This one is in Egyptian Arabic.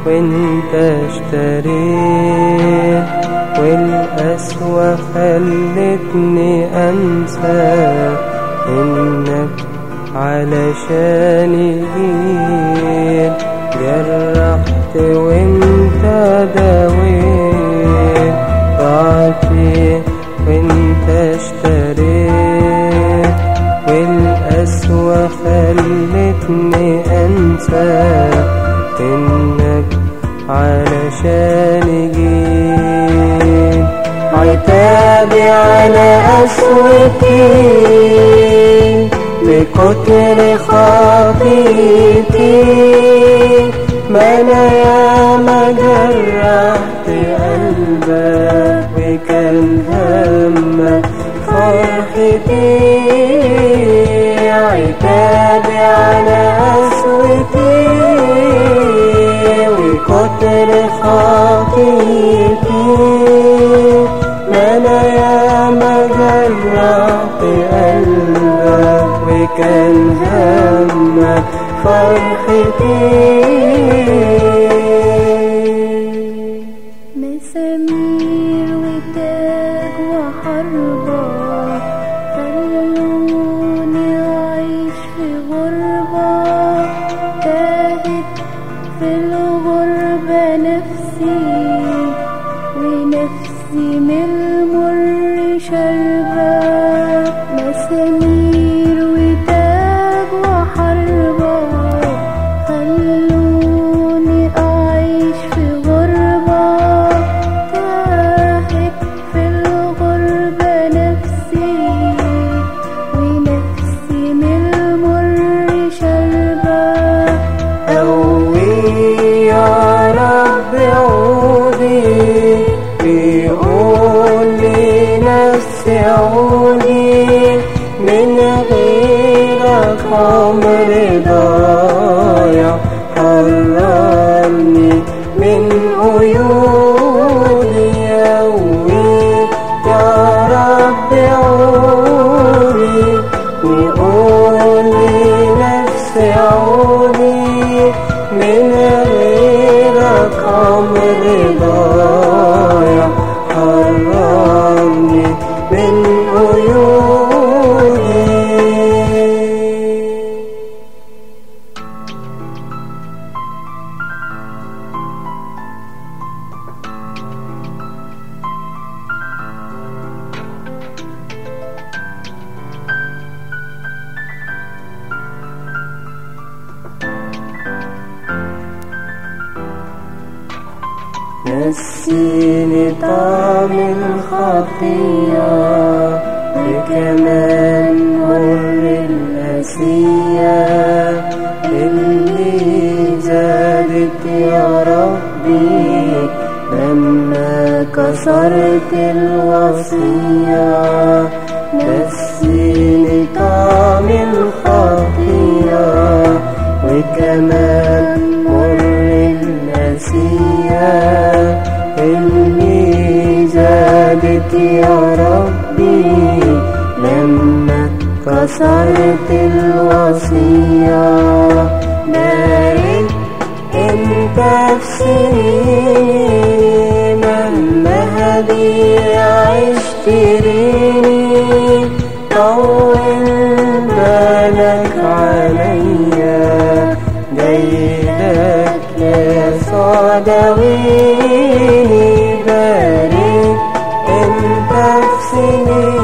وانت اشتريت والقسوة خلتني انسى انك علشاني جيت جرحت وانت داويت ضعفي وانت اشتريت والقسوة خلتني انسى انك علشان جيت عتابي على قسوتي بكتر خطيتي ما انا ياما جرحت قلبك وكان همك فرحتي عتابي على قسوتي وكتر خطيتي ما انا ياما جرحت قلبك وكان همك فرحتي مسامير وتاج وحربة خلوني أعيش في غربة تاهت في الغربة نفسي ونفسي من المر شربة مسامير وتاج وحربة خلوني أعيش في غربة تاهت في الغربة نفسي ونفسي من المر شربة قوي يا رب عودي بيقول لي نفسي عودي من غيرك عمري ضايع حررني من قيودي قوي يا رب عودي وقول لي نفسي عودي من غيرك عمري ضايع حررني من قيودي نسيني طعم الخطية وكمان مر الأسية اللي زادت يا ربي لما كسرت الوصية نسيني طعم الخطية وكمان مر النسية اللي زادت يا ربي لما كسرت الوصية بارك انت في سنيني مهما هبيع اشتريني طول بالك عليا جايلك يا صدويني بارك انت في سنيني